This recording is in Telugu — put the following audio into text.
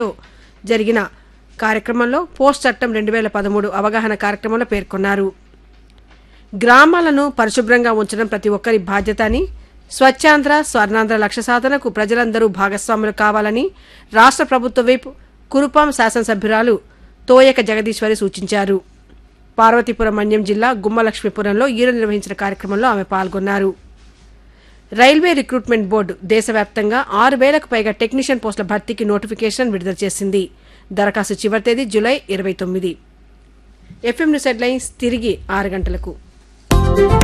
జరిగిన కార్యక్రమంలో పోస్ట్ చట్టం రెండు వేల పదమూడు అవగాహన కార్యక్రమంలో పేర్కొన్నారు గ్రామాలను పరిశుభ్రంగా ఉంచడం ప్రతి ఒక్కరి బాధ్యత అని స్వచ్ఛాంధ్ర స్వర్ణాంధ్ర లక్ష్య సాధనకు ప్రజలందరూ భాగస్వాములు కావాలని రాష్ట్ర ప్రభుత్వ వైపు కురుపాం శాసనసభ్యురాలు తోయక జగదీశ్వరి సూచించారు పార్వతీపురం మన్యం జిల్లా గుమ్మలక్ష్మీపురంలో ఈరోజు నిర్వహించిన కార్యక్రమంలో ఆమె పాల్గొన్నారు రైల్వే రిక్రూట్మెంట్ బోర్డు దేశవ్యాప్తంగా ఆరు వేలకు పైగా టెక్నీషియన్ పోస్టుల భర్తీకి నోటిఫికేషన్ విడుదల చేసింది దరఖాస్తు చివరి తేదీ జూలై ఇరవై తొమ్మిది ఎఫ్ఎం న్యూస్ హెడ్లైన్స్ తిరిగి ఆరు గంటలకు